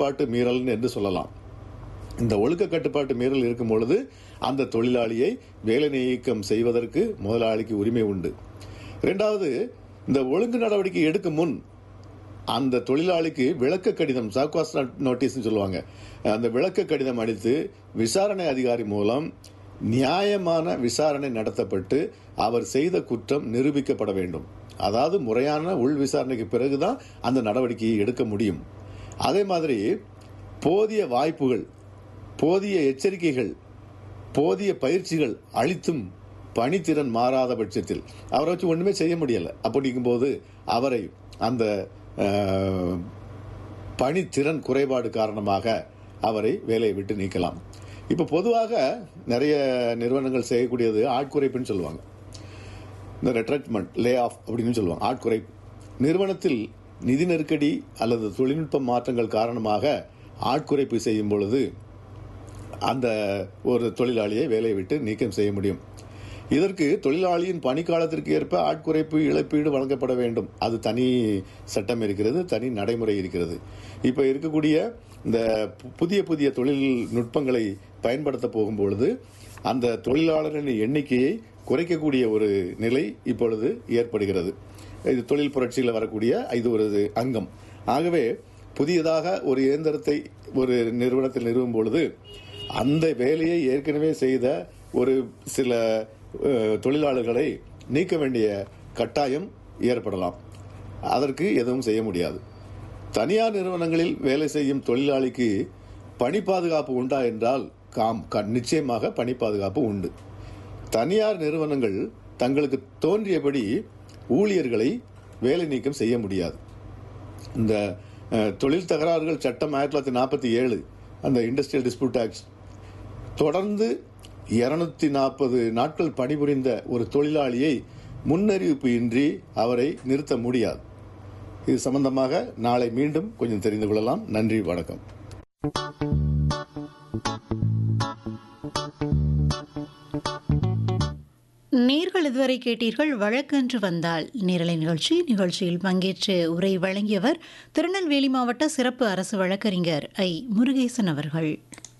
கட்டுப்பாட்டு மீறல் என்று சொல்லலாம் இந்த ஒழுக்க கட்டுப்பாட்டு மீறல் இருக்கும் பொழுது அந்த தொழிலாளியை வேலை நீக்கம் செய்வதற்கு முதலாளிக்கு உரிமை உண்டு இரண்டாவது இந்த ஒழுங்கு நடவடிக்கை எடுக்கும் முன் அந்த தொழிலாளிக்கு விளக்க கடிதம் சாக்வாஸ் நோட்டீஸ் சொல்லுவாங்க அந்த விளக்க கடிதம் அளித்து விசாரணை அதிகாரி மூலம் நியாயமான விசாரணை நடத்தப்பட்டு அவர் செய்த குற்றம் நிரூபிக்கப்பட வேண்டும் அதாவது முறையான உள் விசாரணைக்கு பிறகுதான் அந்த நடவடிக்கையை எடுக்க முடியும் அதே மாதிரி போதிய வாய்ப்புகள் போதிய எச்சரிக்கைகள் போதிய பயிற்சிகள் அளித்தும் பணித்திறன் மாறாத பட்சத்தில் அவரை வச்சு ஒண்ணுமே செய்ய முடியல அப்படிங்கும்போது அவரை அந்த அஹ், பணித்திறன் குறைபாடு காரணமாக அவரை வேலையை விட்டு நீக்கலாம் இப்போ பொதுவாக நிறைய நிறுவனங்கள் செய்யக்கூடியது ஆட்குறைப்புன்னு சொல்லுவாங்க இந்த ரெட்ரட்மெண்ட் லே ஆஃப் அப்படின்னு சொல்லுவாங்க ஆட்குறைப்பு நிறுவனத்தில் நிதி நெருக்கடி அல்லது தொழில்நுட்ப மாற்றங்கள் காரணமாக ஆட்குறைப்பு செய்யும் பொழுது அந்த ஒரு தொழிலாளியை வேலையை விட்டு நீக்கம் செய்ய முடியும் இதற்கு தொழிலாளியின் பணிக்காலத்திற்கு ஏற்ப ஆட்குறைப்பு இழப்பீடு வழங்கப்பட வேண்டும் அது தனி சட்டம் இருக்கிறது தனி நடைமுறை இருக்கிறது இப்போ இருக்கக்கூடிய இந்த பு- புதிய புதிய தொழில்நுட்பங்களை பயன்படுத்த போகும்பொழுது அந்த தொழிலாளரின் எண்ணிக்கையை குறைக்கக்கூடிய ஒரு நிலை இப்பொழுது ஏற்படுகிறது இது தொழில் புரட்சியில் வரக்கூடிய இது ஒரு அங்கம் ஆகவே புதியதாக ஒரு இயந்திரத்தை ஒரு நிறுவனத்தில் நிறுவும் பொழுது அந்த வேலையை ஏற்கனவே செய்த ஒரு சில அஹ், தொழிலாளர்களை நீக்க வேண்டிய கட்டாயம் ஏற்படலாம் அதற்கு எதுவும் செய்ய முடியாது தனியார் நிறுவனங்களில் வேலை செய்யும் தொழிலாளிக்கு பணி பாதுகாப்பு உண்டா என்றால் காம் க- நிச்சயமாக பணி பாதுகாப்பு உண்டு தனியார் நிறுவனங்கள் தங்களுக்கு தோன்றியபடி ஊழியர்களை வேலை நீக்கம் செய்ய முடியாது இந்த அஹ், தொழில் தகராறுகள் சட்டம் ஆயிரத்தி தொள்ளாயிரத்தி நாற்பத்தி ஏழு அந்த இண்டஸ்ட்ரியல் டிஸ்பியூட் ஆக்ட் தொடர்ந்து இருநூத்தி நாற்பது நாட்கள் பணிபுரிந்த ஒரு தொழிலாளியை முன்னறிவிப்பு இன்றி அவரை நிறுத்த முடியாது இது சம்பந்தமாக நாளை மீண்டும் கொஞ்சம் தெரிந்து கொள்ளலாம் நன்றி வணக்கம் நேர்கள் இதுவரை கேட்டீர்கள் வழக்கென்று வந்தால் நேரலை நிகழ்ச்சி நிகழ்ச்சியில் பங்கேற்று உரை வழங்கியவர் திருநெல்வேலி மாவட்ட சிறப்பு அரசு வழக்கறிஞர் ஐ முருகேசன் அவர்கள்